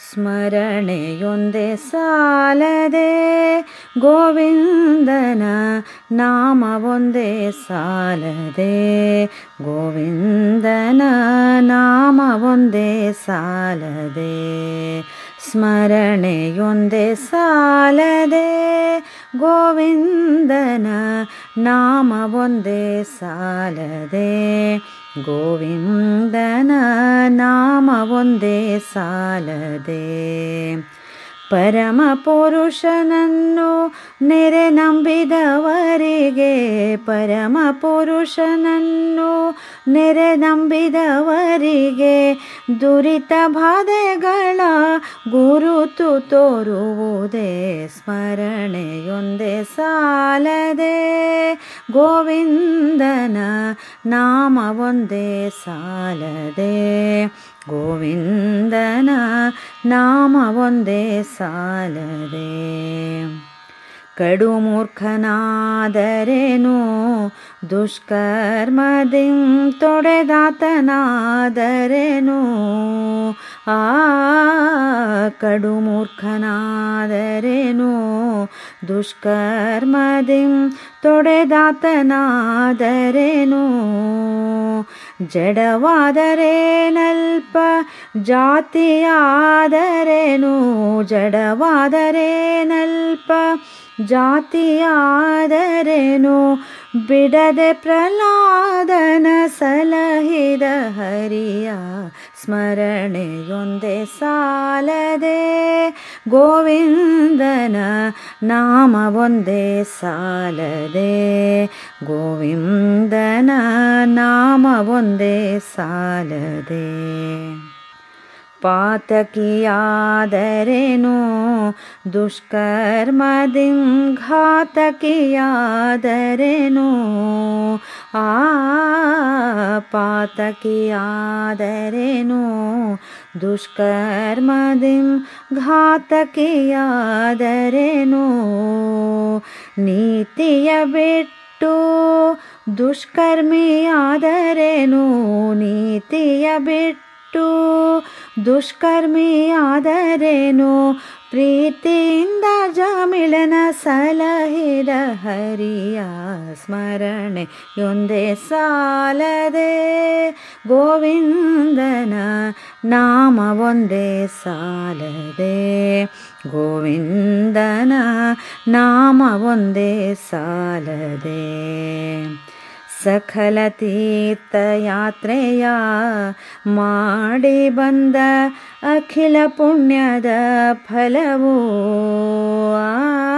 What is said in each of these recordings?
ಸ್ಮರಣೆಯೊಂದೇ ಸಾಲದೆ ಗೋವಿಂದನ ನಾಮ ಒಂದೇ ಸಾಲದೆ ಗೋವಿಂದನ ನಾಮ ಒಂದೇ ಸಾಲದೆ ಸ್ಮರಣೆಯೊಂದೇ ಸಾಲದೆ ಗೋವಿಂದನ ನಾಮ ಒಂದೇ ಸಾಲದೆ ಗೋವಿಂದನ ನಾಮ ಒಂದೇ ಸಾಲದೆ ಪರಮ ಪುರುಷನನ್ನು ನೆರೆ ನಂಬಿದವರಿಗೆ ಪರಮ ಪುರುಷನನ್ನು ನೆರೆ ನಂಬಿದವರಿಗೆ ದುರಿತ ಬಾಧೆಗಳ ಗುರುತು ತೋರುವುದೇ ಸ್ಮರಣೆಯೊಂದೇ ಸಾಲದೆ ಗೋವಿಂದನ ನಾಮ ಒಂದೇ ಸಾಲದೆ ಗೋವಿಂದನ ನಾಮ ಒಂದೇ ಸಾಲದೆ ಕಡು ಮೂರ್ಖನಾದರೇನು ದುಷ್ಕರ್ಮದಿಂ ತೊಡೆದಾತನಾದರೇನು ಆ ಕಡು ಮೂರ್ಖನಾದರೇನು ದುಷ್ಕರ್ಮದಿಂ ತೊಡೆದಾತನಾದರೇನು ಜಡವಾದರೇನಲ್ಪ ಜಾತಿಯಾದರೇನು ಜಡವಾದರೇನಲ್ಪ ಜಾತಿಯಾದರೇನು ಬಿಡದೆ ಪ್ರಹ್ಲಾದನ ಸಲಹಿದ ಹರಿಯ ಸ್ಮರಣೆಯೊಂದೇ ಸಾಲದೆ ಗೋವಿಂದನ ನಾಮ ಒಂದೇ ಸಾಲದೆ ಗೋವಿಂದನ ನಾಮ ಒಂದೇ ಸಾಲದೆ ಪಾತಕಿಯಾದರೇನು ದುಷ್ಕರ್ಮದಿಂ ಘಾತಕಿಯಾದರೇನು ಆ ಪಾತಕಿಯಾದರೇನು ದುಷ್ಕರ್ಮದಿಂ ಘಾತಕಿಯಾದರೇನು ನೀತಿಯ ಬಿಟ್ಟು ದುಷ್ಕರ್ಮಿಯಾದರೇನು ನೀತಿಯ ಬಿಟ್ಟು ದುಷ್ಕರ್ಮಿಯಾದರೇನು ಪ್ರೀತಿಯಿಂದ ಜಮಿಳನ ಸಲಹಿದ ಹರಿಯ ಸ್ಮರಣೆಯೊಂದೇ ಸಾಲದೆ ಗೋವಿಂದನ ನಾಮ ಒಂದೇ ಸಾಲದೆ ಗೋವಿಂದನ ನಾಮ ಒಂದೇ ಸಾಲದೆ ಸಕಲ ತೀರ್ಥಯಾತ್ರೆಯ ಮಾಡಿ ಬಂದ ಅಖಿಲ ಪುಣ್ಯದ ಫಲವು ಆ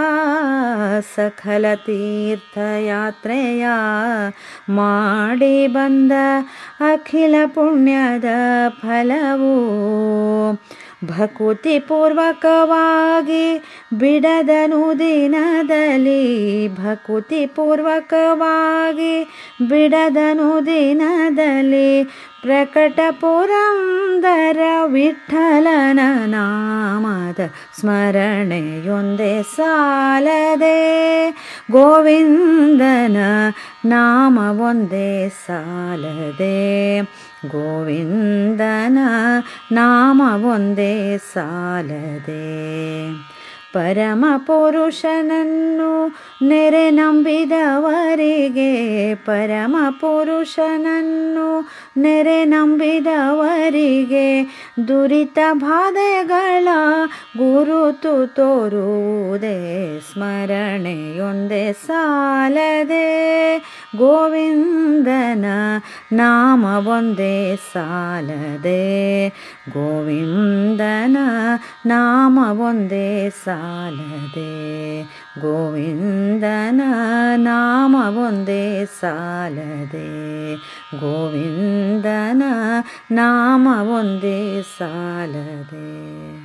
ಸಕಲ ತೀರ್ಥಯಾತ್ರೆಯ ಮಾಡಿ ಬಂದ ಅಖಿಲ ಪುಣ್ಯದ ಫಲವು ಭಕುತಿ ಪೂರ್ವಕವಾಗಿ ಬಿಡದನು ದಿನದಲ್ಲಿ ಭಕುತಿ ಪೂರ್ವಕವಾಗಿ ಬಿಡದನು ದಿನದಲ್ಲಿ ಪ್ರಕಟ ಪುರಂದರ ವಿಠಲನ ನಾಮದ ಸ್ಮರಣೆಯೊಂದೇ ಸಾಲದೆ ಗೋವಿಂದನ ನಾಮ ಒಂದೇ ಸಾಲದೆ ಗೋವಿಂದನ ನಾಮ ಒಂದೇ ಸಾಲದೆ ಪರಮ ಪುರುಷನನ್ನು ನೆರೆ ನಂಬಿದವರಿಗೆ ಪರಮ ಪುರುಷನನ್ನು ನೆರೆ ನಂಬಿದವರಿಗೆ ದುರಿತ ಬಾಧೆಗಳ ಗುರುತು ತೋರುವುದೇ ಸ್ಮರಣೆಯೊಂದೇ ಸಾಲದೆ ಗೋವಿಂದನ ನಾಮ ಒಂದೇ ಸಾಲದೆ ಗೋವಿಂದನ ನಾಮ ಒಂದೇ ಸಾಲದೆ ಗೋವಿಂದನ ನಾಮ ಒಂದೇ ಸಾಲದೆ ಗೋವಿಂದನ ನಾಮ ಒಂದೇ ಸಾಲದೆ